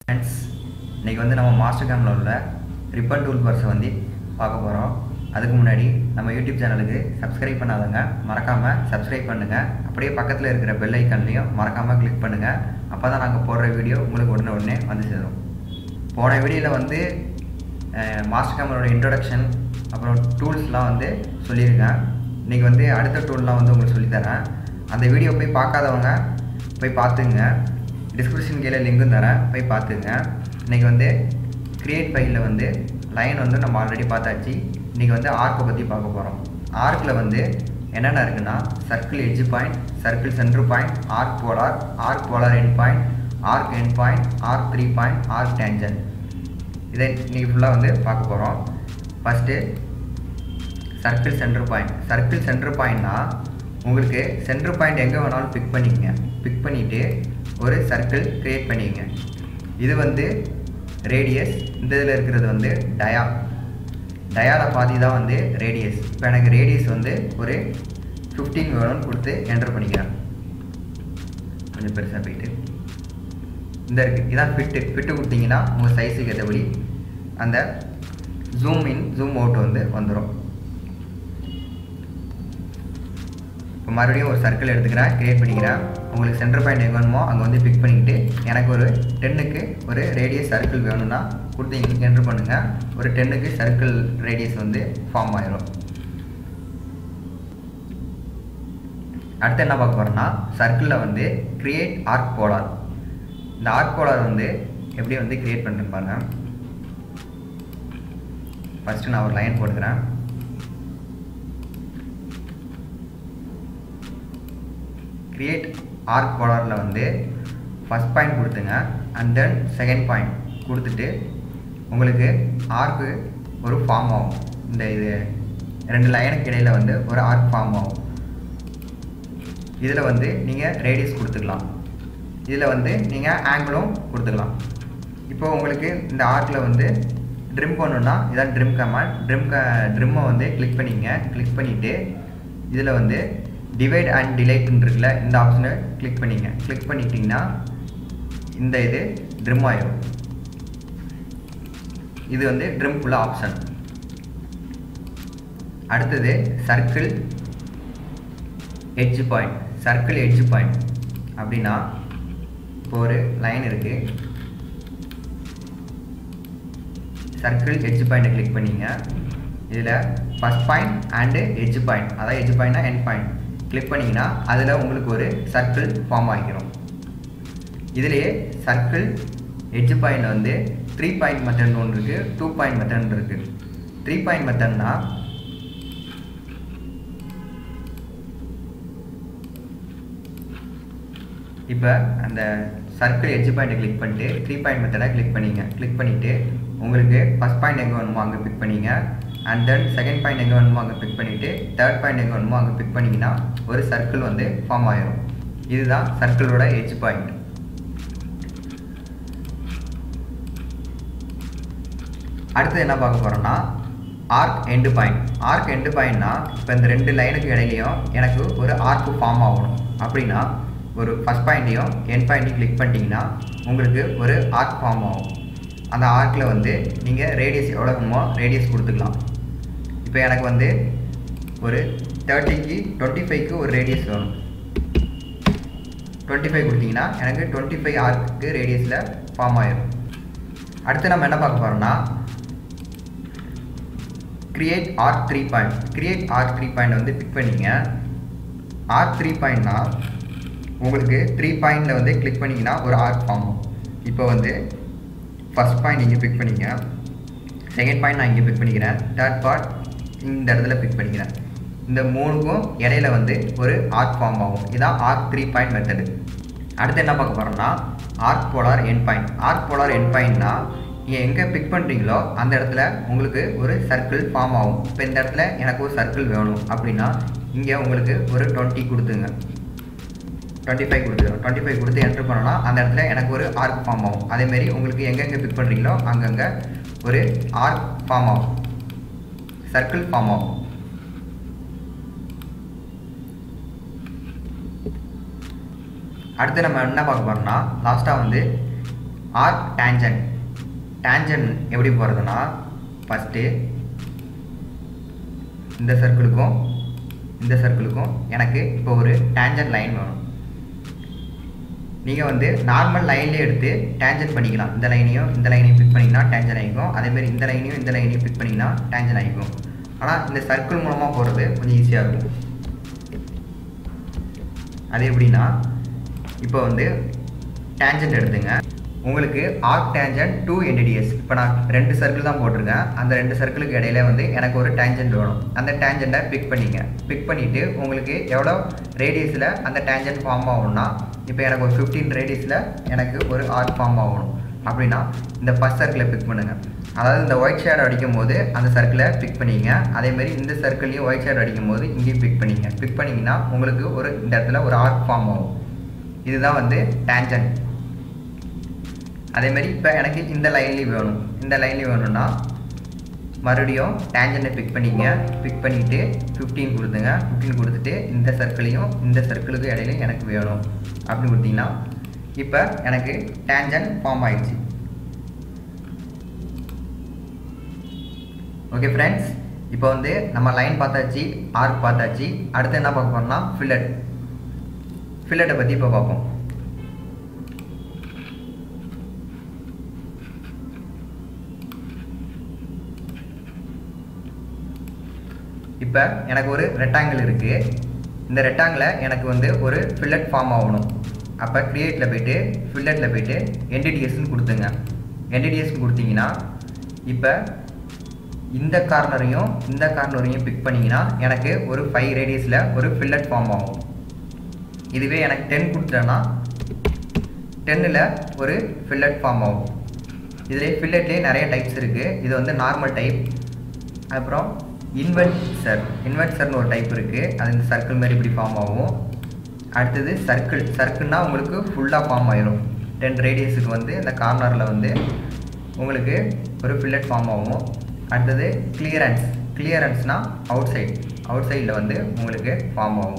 friends இன்றைக்கி வந்து நம்ம மாஸ்டர் கேமில் உள்ள ரிப்பன் டூல் பர்ஸை வந்து பார்க்க போகிறோம் அதுக்கு முன்னாடி நம்ம யூடியூப் சேனலுக்கு சப்ஸ்கிரைப் பண்ணாதவங்க மறக்காமல் சப்ஸ்கிரைப் பண்ணுங்கள் அப்படியே பக்கத்தில் இருக்கிற பெல் ஐக்கான்லேயும் மறக்காமல் கிளிக் பண்ணுங்கள் அப்போ தான் நாங்கள் போடுற வீடியோ உங்களுக்கு உடனே உடனே வந்து சேரும் போன வீடியோவில் வந்து மாஸ்டர் கேமரோட இன்ட்ரொடக்ஷன் அப்புறம் டூல்ஸ்லாம் வந்து சொல்லியிருக்கேன் இன்றைக்கி வந்து அடுத்த டூல்லாம் வந்து உங்களுக்கு சொல்லித்தரேன் அந்த வீடியோ போய் பார்க்காதவங்க போய் பார்த்துங்க டிஸ்கிரிப்ஷன் கீழே லிங்க்கும் தரேன் போய் பார்த்துங்க இன்றைக்கி வந்து க்ரியேட் ஃபைலில் வந்து லைன் வந்து நம்ம ஆல்ரெடி பார்த்தாச்சு இன்றைக்கி வந்து ஆர்க்கை பற்றி பார்க்க போகிறோம் ஆர்க்கில் வந்து என்னென்ன இருக்குன்னா circle edge point circle centre point arc polar arc polar end point arc end point arc three point arc tangent இதை இன்றைக்கி ஃபுல்லாக வந்து பார்க்க போகிறோம் first circle centre point circle centre பாயிண்ட்னா உங்களுக்கு சென்டர் பாயிண்ட் எங்கே வேணாலும் பிக் பண்ணிக்கங்க பிக் பண்ணிவிட்டு ஒரு சர்க்கிள் க்ரியேட் பண்ணிக்கங்க இது வந்து ரேடியஸ் இந்த இதில் இருக்கிறது வந்து டயா டயாவில் பாதி தான் வந்து ரேடியஸ் இப்போ எனக்கு ரேடியஸ் வந்து ஒரு ஃபிஃப்டீன் வேணும்னு கொடுத்து என்டர் பண்ணிக்கிறேன் கொஞ்சம் பெருசாக போயிட்டு இந்த இருக்குது இதான் ஃபிட்டு ஃபிட்டு கொடுத்தீங்கன்னா உங்கள் சைஸுக்கு ஏற்றபடி அந்த ஜூம் இன் ஜூம் அவுட் வந்து வந்துடும் இப்போ மறுபடியும் ஒரு சர்க்கிள் எடுத்துக்கிறேன் க்ரியேட் பண்ணிக்கிறேன் உங்களுக்கு சென்டர் பாயிண்ட் எங்கே வேணுமோ அங்கே வந்து பிக் பண்ணிக்கிட்டு எனக்கு ஒரு டென்னுக்கு ஒரு ரேடியஸ் சர்க்கிள் வேணும்னா கொடுத்தீங்க என்ட்ரு பண்ணுங்கள் ஒரு டென்னுக்கு சர்க்கிள் ரேடியஸ் வந்து ஃபார்ம் ஆயிரும் அடுத்து என்ன பார்க்க போகிறோம்னா சர்க்கிளில் வந்து க்ரியேட் ஆர்க் போலார் இந்த ஆர்க் போலார் வந்து எப்படி வந்து க்ரியேட் பண்ணுறேன் பாருங்கள் ஃபஸ்ட்டு நான் ஒரு லைன் போட்டுக்கிறேன் க்ரியேட் ஆர்க் போலாரில் வந்து ஃபஸ்ட் பாயிண்ட் கொடுத்துங்க அண்ட் தென் செகண்ட் பாயிண்ட் கொடுத்துட்டு உங்களுக்கு ஆர்க்கு ஒரு ஃபார்ம் ஆகும் இந்த இது ரெண்டு லைனுக்கு இடையில் வந்து ஒரு ஆர்க் ஃபார்ம் ஆகும் இதில் வந்து நீங்கள் ரேடியஸ் கொடுத்துக்கலாம் இதில் வந்து நீங்கள் ஆங்கிளும் கொடுத்துக்கலாம் இப்போ உங்களுக்கு இந்த ஆர்க்கில் வந்து ட்ரிம் பண்ணணுன்னா இதான் ட்ரிம் கமாண்ட் ட்ரிம் க ட்ரிம்மை வந்து கிளிக் பண்ணிங்க கிளிக் பண்ணிவிட்டு இதில் வந்து டிவைட் அண்ட் டிலைட்னு இருக்குல்ல இந்த ஆப்ஷனை கிளிக் பண்ணிங்க கிளிக் பண்ணிட்டீங்கன்னா இந்த இது ட்ரிம் ஆயிடும் இது வந்து ட்ரிம் உள்ள ஆப்ஷன் அடுத்தது circle edge point circle edge point அப்படின்னா இப்போ ஒரு லைன் இருக்குது சர்க்கிள் எட்ஜ் பாயிண்ட்டை கிளிக் பண்ணிங்க இதில் first point and edge point அதாவது எட்ஜ் பாயிண்ட்னா எண்ட் பாயிண்ட் கிளிக் பண்ணிங்கன்னா அதில் உங்களுக்கு ஒரு சர்க்கிள் ஃபார்ம் ஆகிக்கிறோம் இதுலேயே சர்க்கிள் எட்ஜ் பாயிண்ட் வந்து த்ரீ பாயிண்ட் மெத்தட்னு ஒன்று இருக்குது டூ பாயிண்ட் மெத்தட்னு இருக்குது த்ரீ பாயிண்ட் மெத்தட்னா இப்போ அந்த சர்க்கிள் எட்ஜ் பாயிண்ட்டை கிளிக் பண்ணிட்டு த்ரீ பாயிண்ட் மெத்தடை கிளிக் பண்ணிங்க கிளிக் பண்ணிவிட்டு உங்களுக்கு ஃபஸ்ட் பாயிண்ட் எங்கே வேணுமோ அங்கே பிக் பண்ணிங்க அண்ட் தென் செகண்ட் பாயிண்ட் எங்கே வேணுமோ அங்கே பிக் பண்ணிவிட்டு தேர்ட் பாயிண்ட் எங்கே வேணுமோ அங்கே பிக் பண்ணிங்கன்னா ஒரு சர்க்கிள் வந்து ஃபார்ம் ஆயிரும் இதுதான் சர்க்கிளோட எட்ஜ் பாயிண்ட் அடுத்து என்ன பார்க்க போகிறோம்னா arc end point arc end பாயிண்ட்னா இப்போ இந்த ரெண்டு லைனுக்கு இடையிலையும் எனக்கு ஒரு ஆர்க் ஃபார்ம் ஆகணும் அப்படின்னா ஒரு ஃபஸ்ட் பாயிண்ட்டையும் என் பாயிண்ட்டையும் கிளிக் பண்ணிட்டீங்கன்னா உங்களுக்கு ஒரு ஆர்க் ஃபார்ம் ஆகும் அந்த ஆர்க்கில் வந்து நீங்கள் ரேடியஸ் எவ்வளோ வேணுமோ ரேடியஸ் கொடுத்துக்கலாம் இப்போ எனக்கு வந்து ஒரு தேர்ட்டிக்கு டுவெண்ட்டி ஃபைவ்க்கு ஒரு ரேடியஸ் வேணும் டுவெண்ட்டி ஃபைவ் கொடுத்தீங்கன்னா எனக்கு டுவெண்ட்டி ஃபைவ் ஆர்க்கு ரேடியஸில் ஃபார்ம் ஆயிடும் அடுத்து நம்ம என்ன பார்க்க போகிறோம்னா create arc three point create arc three point வந்து பிக் பண்ணிங்க ஆர்க் த்ரீ பாயிண்ட்னா உங்களுக்கு த்ரீ பாயிண்டில் வந்து கிளிக் பண்ணிங்கன்னா ஒரு ஆர்க் ஃபார்ம் ஆகும் இப்போ வந்து ஃபஸ்ட் பாயிண்ட் இங்கே பிக் பண்ணிங்க செகண்ட் பாயிண்ட் நான் இங்கே பிக் பண்ணிக்கிறேன் தேர்ட் பார்ட் இந்த இடத்துல பிக் பண்ணிக்கிறேன் இந்த மூணுக்கும் இடையில வந்து ஒரு ஆர்க் ஃபார்ம் ஆகும் இதான் ஆர்க் த்ரீ பாயிண்ட் மெத்தடு அடுத்து என்ன பார்க்க போகிறோம்னா arc polar end point arc polar end பாயிண்ட்னா நீங்கள் எங்கே பிக் பண்ணுறீங்களோ அந்த இடத்துல உங்களுக்கு ஒரு சர்க்கிள் ஃபார்ம் ஆகும் இப்போ இந்த இடத்துல எனக்கு ஒரு சர்க்கிள் வேணும் அப்படின்னா இங்கே உங்களுக்கு ஒரு டுவெண்ட்டி கொடுத்துங்க டுவெண்ட்டி ஃபைவ் கொடுத்துரும் டுவெண்ட்டி ஃபைவ் கொடுத்து என்ட்ரு பண்ணோன்னா அந்த இடத்துல எனக்கு ஒரு ஆர்க் ஃபார்ம் ஆகும் அதேமாரி உங்களுக்கு எங்கெங்கே பிக் பண்ணுறீங்களோ அங்கங்கே ஒரு ஆர்க் ஃபார்ம் ஆகும் சர்க்கிள் ஃபார்ம் ஆகும் அடுத்து நம்ம என்ன பார்க்க போகிறோம்னா லாஸ்ட்டாக வந்து ஆர்க் டேஞ்சன் டேஞ்சன் எப்படி போகிறதுனா ஃபஸ்ட்டு இந்த சர்க்கிளுக்கும் இந்த சர்க்கிளுக்கும் எனக்கு இப்போ ஒரு டேஞ்சன் லைன் வேணும் நீங்கள் வந்து நார்மல் லைன்லேயே எடுத்து டேஞ்சன் பண்ணிக்கலாம் இந்த லைனையும் இந்த லைனையும் பிக் பண்ணிங்கன்னா டேஞ்சன் ஆகிக்கும் அதேமாதிரி இந்த லைனையும் இந்த லைனையும் பிக் பண்ணிங்கன்னா டேஞ்சன் ஆகிக்கும் ஆனால் இந்த சர்க்கிள் மூலமாக போகிறது கொஞ்சம் ஈஸியாக இருக்கும் அது எப்படின்னா இப்போ வந்து டேஞ்சன்ட் எடுத்துங்க உங்களுக்கு ஆர்க் டேஞ்சன்ட் டூ என்டிடிஎஸ் இப்போ நான் ரெண்டு சர்க்கிள் தான் போட்டிருக்கேன் அந்த ரெண்டு சர்க்கிளுக்கு இடையில வந்து எனக்கு ஒரு டேஞ்சன்ட் வேணும் அந்த டேஞ்சண்ட்டை பிக் பண்ணிங்க பிக் பண்ணிவிட்டு உங்களுக்கு எவ்வளோ ரேடியஸில் அந்த டேஞ்சன்ட் ஃபார்ம் ஆகணும்னா இப்போ எனக்கு ஒரு ஃபிஃப்டீன் ரேடியஸில் எனக்கு ஒரு ஆர்க் ஃபார்ம் ஆகணும் அப்படின்னா இந்த ஃபஸ்ட் சர்க்கிளை பிக் பண்ணுங்கள் அதாவது இந்த ஒயிட் ஷேட் அடிக்கும் போது அந்த சர்க்கிளை பிக் பண்ணிங்க அதேமாதிரி இந்த சர்க்கிளையும் ஒயிட் ஷேட் அடிக்கும் போது இங்கேயும் பிக் பண்ணிங்க பிக் பண்ணிங்கன்னா உங்களுக்கு ஒரு இந்த இடத்துல ஒரு ஆர்க் ஃபார்ம் ஆகும் இதுதான் வந்து டேஞ்சன்ட் அதேமாதிரி இப்போ எனக்கு இந்த லைன்லேயும் வேணும் இந்த லைன்லேயும் வேணும்னா மறுபடியும் டேஞ்சனை பிக் பண்ணிங்க பிக் பண்ணிவிட்டு ஃபிஃப்டீன் கொடுத்துங்க ஃபிஃப்டீன் கொடுத்துட்டு இந்த சர்க்கிளையும் இந்த சர்க்கிளுக்கும் இடையில எனக்கு வேணும் அப்படின்னு கொடுத்தீங்கன்னா இப்போ எனக்கு டேஞ்சன் ஃபார்ம் ஆயிடுச்சு ஓகே ஃப்ரெண்ட்ஸ் இப்போ வந்து நம்ம லைன் பார்த்தாச்சு ஆர்க் பார்த்தாச்சு அடுத்து என்ன பார்க்க போறோம்னா ஃபில்லட் ஃபில்லட்டை பற்றி இப்போ பார்ப்போம் இப்போ எனக்கு ஒரு ரெக்டாங்கிள் இருக்குது இந்த ரெக்டாங்கிளை எனக்கு வந்து ஒரு ஃபில்லட் ஃபார்ம் ஆகணும் அப்போ க்ரியேட்டில் போயிட்டு ஃபில்லட்டில் போயிட்டு என்டிடிஎஸ்ன்னு கொடுத்துங்க என்டிடிஎஸ்ன்னு கொடுத்தீங்கன்னா இப்போ இந்த கார்னரையும் இந்த கார்னரையும் பிக் பண்ணிங்கன்னா எனக்கு ஒரு ஃபைவ் ரேடியஸில் ஒரு ஃபில்லட் ஃபார்ம் ஆகும் இதுவே எனக்கு டென் கொடுத்தேன்னா டென்னில் ஒரு ஃபில்லட் ஃபார்ம் ஆகும் இதிலே ஃபில்லட்லேயே நிறைய டைப்ஸ் இருக்குது இது வந்து நார்மல் டைப் அப்புறம் இன்வெர்சர் இன்வெர்சர்னு ஒரு டைப் இருக்குது அது இந்த சர்க்கிள் மாதிரி இப்படி ஃபார்ம் ஆகும் அடுத்தது சர்க்கிள் சர்க்கிள்னா உங்களுக்கு ஃபுல்லாக ஃபார்ம் ஆயிரும் டென் ரேடியஸுக்கு வந்து இந்த கார்னரில் வந்து உங்களுக்கு ஒரு ஃபில்லட் ஃபார்ம் ஆகும் அடுத்தது கிளியரன்ஸ் கிளியரன்ஸ்னால் அவுட் சைட் அவுட் சைடில் வந்து உங்களுக்கு ஃபார்ம் ஆகும்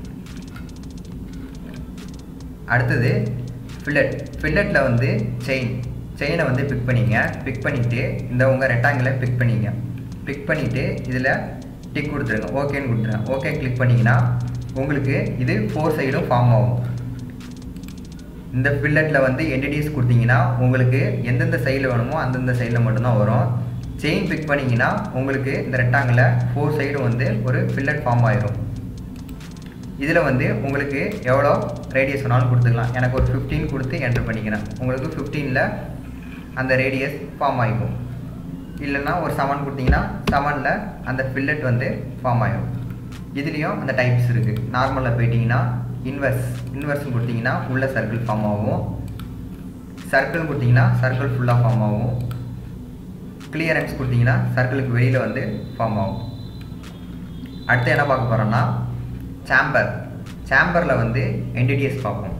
அடுத்தது ஃபில்லட் ஃபில்லட்டில் வந்து செயின் செயினை வந்து பிக் பண்ணிங்க பிக் பண்ணிவிட்டு இந்த உங்கள் ரெக்டாங்கிளை பிக் பண்ணிங்க பிக் பண்ணிவிட்டு இதில் டிக் கொடுத்துருங்க ஓகேன்னு கொடுத்துருங்க ஓகே கிளிக் பண்ணிங்கன்னா உங்களுக்கு இது ஃபோர் சைடும் ஃபார்ம் ஆகும் இந்த ஃபில்லட்டில் வந்து என்டிடிஎஸ் கொடுத்தீங்கன்னா உங்களுக்கு எந்தெந்த சைடில் வேணுமோ அந்தந்த சைடில் மட்டும்தான் வரும் செயின் பிக் பண்ணிங்கன்னா உங்களுக்கு இந்த ரெக்டாங்கில் ஃபோர் சைடும் வந்து ஒரு ஃபில்லட் ஃபார்ம் ஆயிரும் இதில் வந்து உங்களுக்கு எவ்வளோ ரேடியஸ் வேணாலும் கொடுத்துக்கலாம் எனக்கு ஒரு ஃபிஃப்டீன் கொடுத்து என்ட்ரு பண்ணிக்கிறேன் உங்களுக்கு ஃபிஃப்டீனில் அந்த ரேடியஸ் ஃபார்ம் ஆகிக்கும் இல்லைன்னா ஒரு செவன் கொடுத்தீங்கன்னா செவனில் அந்த ஃபில்லட் வந்து ஃபார்ம் ஆகிடும் இதுலேயும் அந்த டைப்ஸ் இருக்குது நார்மலில் போயிட்டீங்கன்னா இன்வெர்ஸ் இன்வெர்ஸ்னு கொடுத்தீங்கன்னா உள்ள சர்க்கிள் ஃபார்ம் ஆகும் சர்க்கிள் கொடுத்தீங்கன்னா சர்க்கிள் ஃபுல்லாக ஃபார்ம் ஆகும் கிளியரன்ஸ் கொடுத்தீங்கன்னா சர்க்கிளுக்கு வெளியில் வந்து ஃபார்ம் ஆகும் அடுத்து என்ன பார்க்க போகிறோன்னா சாம்பர் சாம்பரில் வந்து என்டிடிஎஸ் பார்ப்போம்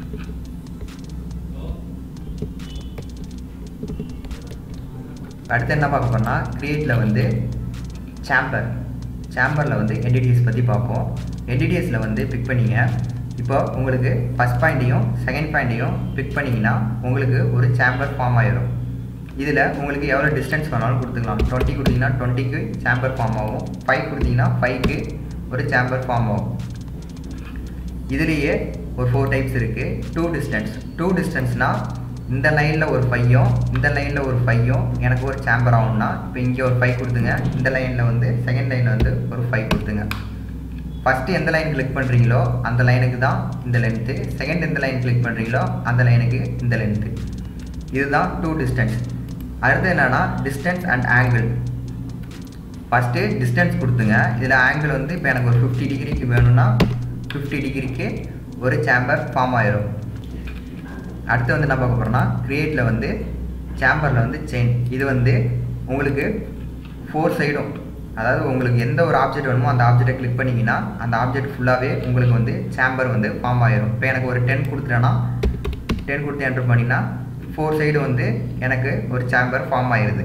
அடுத்து என்ன பார்க்க போறோம்னா கிரியேட்டில் வந்து சாம்பர் சாம்பரில் வந்து என்டிடிஎஸ் பற்றி பார்ப்போம் என்டிடிஎஸில் வந்து பிக் பண்ணிங்க இப்போ உங்களுக்கு ஃபஸ்ட் பாயிண்ட்டையும் செகண்ட் பாயிண்ட்டையும் பிக் பண்ணிங்கன்னா உங்களுக்கு ஒரு சாம்பர் ஃபார்ம் ஆயிடும் இதில் உங்களுக்கு எவ்வளோ டிஸ்டன்ஸ் வேணாலும் கொடுத்துக்கலாம் டுவெண்ட்டி கொடுத்தீங்கன்னா டுவெண்ட்டிக்கு சாம்பர் ஃபார்ம் ஆகும் ஃபைவ் கொடுத்தீங்கன்னா ஃபைவ்க்கு ஒரு சாம்பர் ஃபார்ம் ஆகும் இதுலேயே ஒரு ஃபோர் டைப்ஸ் இருக்குது டூ டிஸ்டன்ஸ் டூ டிஸ்டன்ஸ்னால் இந்த லைனில் ஒரு ஃபையும் இந்த லைனில் ஒரு ஃபையும் எனக்கு ஒரு சாம்பர் ஆகும்னா இப்போ இங்கே ஒரு ஃபைவ் கொடுத்துங்க இந்த லைனில் வந்து செகண்ட் லைனில் வந்து ஒரு ஃபைவ் கொடுத்துங்க ஃபஸ்ட்டு எந்த லைன் கிளிக் பண்ணுறீங்களோ அந்த லைனுக்கு தான் இந்த லென்த்து செகண்ட் எந்த லைன் கிளிக் பண்ணுறீங்களோ அந்த லைனுக்கு இந்த லென்த்து இதுதான் டூ டிஸ்டன்ஸ் அடுத்து என்னென்னா distance and angle first distance கொடுத்துங்க இதில் ஆங்கிள் வந்து இப்போ எனக்கு ஒரு ஃபிஃப்டி டிகிரிக்கு வேணும்னா ஃபிஃப்டி டிகிரிக்கு ஒரு சேம்பர் ஃபார்ம் ஆயிரும் அடுத்து வந்து என்ன பார்க்க போகிறோம்னா க்ரியேட்டில் வந்து சேம்பரில் வந்து செயின் இது வந்து உங்களுக்கு ஃபோர் சைடும் அதாவது உங்களுக்கு எந்த ஒரு ஆப்ஜெக்ட் வேணுமோ அந்த ஆப்ஜெக்டை கிளிக் பண்ணிங்கன்னா அந்த ஆப்ஜெக்ட் ஃபுல்லாகவே உங்களுக்கு வந்து சேம்பர் வந்து ஃபார்ம் ஆயிரும் இப்போ எனக்கு ஒரு டென் கொடுத்துட்டேன்னா டென் கொடுத்து என்ட்ரு பண்ணிங்கன்னா ஃபோர் சைடு வந்து எனக்கு ஒரு சேம்பர் ஃபார்ம் ஆயிடுது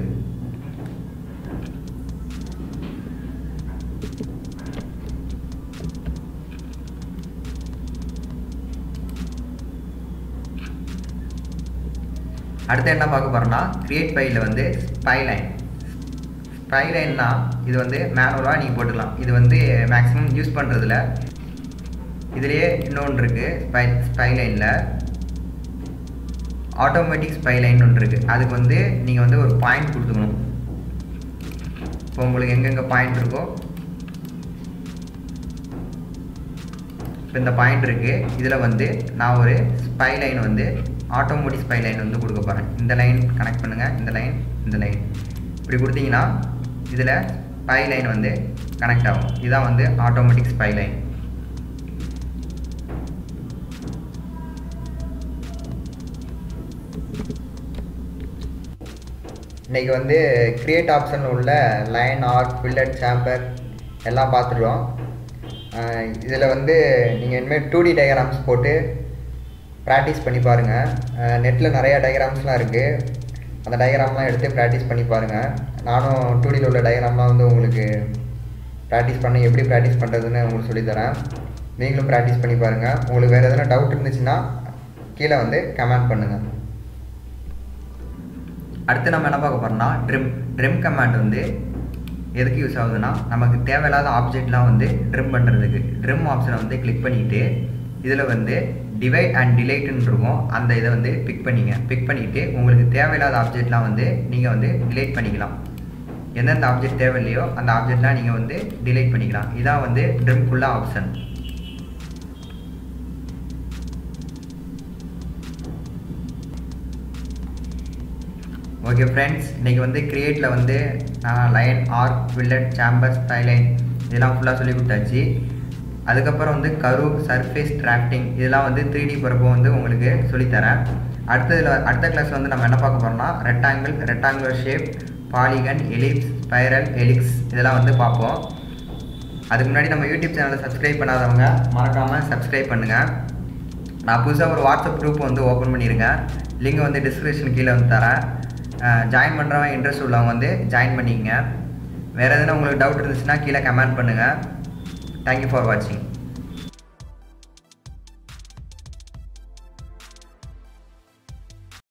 அடுத்து என்ன பார்க்க போகிறோம்னா க்ரியேட் ஃபைலில் வந்து ஸ்பைலைன் ஸ்பைலைன்னா இது வந்து மேனுவலாக நீங்கள் போட்டுக்கலாம் இது வந்து மேக்ஸிமம் யூஸ் பண்ணுறதுல இதுலேயே இன்னொன்று இருக்குது ஸ்பை ஸ்பைலைனில் ஆட்டோமேட்டிக் ஸ்பைலைன் ஒன்று இருக்குது அதுக்கு வந்து நீங்கள் வந்து ஒரு பாயிண்ட் கொடுத்துக்கணும் இப்போ உங்களுக்கு எங்கெங்கே பாயிண்ட் இருக்கோ இப்போ இந்த பாயிண்ட் இருக்குது இதில் வந்து நான் ஒரு ஸ்பை லைன் வந்து ஆட்டோமேட்டிக் ஸ்பை லைன் வந்து கொடுக்க போகிறேன் இந்த லைன் கனெக்ட் பண்ணுங்கள் இந்த லைன் இந்த லைன் இப்படி கொடுத்தீங்கன்னா இதில் ஸ்பை லைன் வந்து கனெக்ட் ஆகும் இதுதான் வந்து ஆட்டோமேட்டிக் ஸ்பை லைன் இன்றைக்கி வந்து க்ரியேட் ஆப்ஷனில் உள்ள லைன் ஆர்ட் ஃபில்லட் சாம்பர் எல்லாம் பார்த்துருவோம் இதில் வந்து நீங்கள் இனிமேல் டூ டி டயக்ராம்ஸ் போட்டு ப்ராக்டிஸ் பண்ணி பாருங்கள் நெட்டில் நிறையா டயக்ராம்ஸ்லாம் இருக்குது அந்த டயக்ராம்லாம் எடுத்து ப்ராக்டிஸ் பண்ணி பாருங்கள் நானும் டூ டியில் உள்ள டயக்ராம்லாம் வந்து உங்களுக்கு ப்ராக்டிஸ் பண்ணி எப்படி ப்ராக்டிஸ் பண்ணுறதுன்னு உங்களுக்கு சொல்லித்தரேன் நீங்களும் ப்ராக்டிஸ் பண்ணி பாருங்கள் உங்களுக்கு வேறு எதனா டவுட் இருந்துச்சுன்னா கீழே வந்து கமெண்ட் பண்ணுங்கள் அடுத்து நம்ம என்ன பார்க்க போகிறோம்னா ட்ரிம் ட்ரிம் கமாண்ட் வந்து எதுக்கு யூஸ் ஆகுதுன்னா நமக்கு தேவையில்லாத ஆப்ஜெக்ட்லாம் வந்து ட்ரிம் பண்ணுறதுக்கு ட்ரிம் ஆப்ஷனை வந்து கிளிக் பண்ணிவிட்டு இதில் வந்து டிவைட் அண்ட் டிலைட்டுன்னு இருக்கும் அந்த இதை வந்து பிக் பண்ணிங்க பிக் பண்ணிவிட்டு உங்களுக்கு தேவையில்லாத ஆப்ஜெக்ட்லாம் வந்து நீங்கள் வந்து டிலைட் பண்ணிக்கலாம் எந்தெந்த ஆப்ஜெக்ட் தேவையில்லையோ அந்த ஆப்ஜெக்ட்லாம் நீங்கள் வந்து டிலைட் பண்ணிக்கலாம் இதான் வந்து ட்ரிம்குள்ள ஆப்ஷன் ஓகே ஃப்ரெண்ட்ஸ் இன்றைக்கி வந்து க்ரியேட்டில் வந்து நான் லைன் ஆர்க் வில்லட் சாம்பர் ஸ்டைலைன் இதெல்லாம் ஃபுல்லாக சொல்லி கொடுத்தாச்சு அதுக்கப்புறம் வந்து கரு சர்ஃபேஸ் டிராஃப்டிங் இதெல்லாம் வந்து த்ரீ டி போகிறப்போ வந்து உங்களுக்கு சொல்லித்தரேன் அடுத்ததில் அடுத்த கிளாஸ் வந்து நம்ம என்ன பார்க்க போகிறோம்னா rectangle rectangular shape polygon ellipse spiral helix இதெல்லாம் வந்து பார்ப்போம் அதுக்கு முன்னாடி நம்ம யூடியூப் சேனலை சப்ஸ்கிரைப் பண்ணாதவங்க மறக்காமல் சப்ஸ்கிரைப் பண்ணுங்கள் நான் புதுசாக ஒரு வாட்ஸ்அப் குரூப் வந்து ஓப்பன் பண்ணியிருக்கேன் லிங்க் வந்து டிஸ்கிரிப்ஷன் கீழே வந்து தரேன் ஜாயின் பண்ணுறவங்க இன்ட்ரெஸ்ட் உள்ளவங்க வந்து ஜாயின் பண்ணிக்கங்க வேறு எதுனா உங்களுக்கு டவுட் இருந்துச்சுன்னா கீழே கமெண்ட் பண்ணுங்கள் தேங்க்யூ ஃபார் வாட்சிங்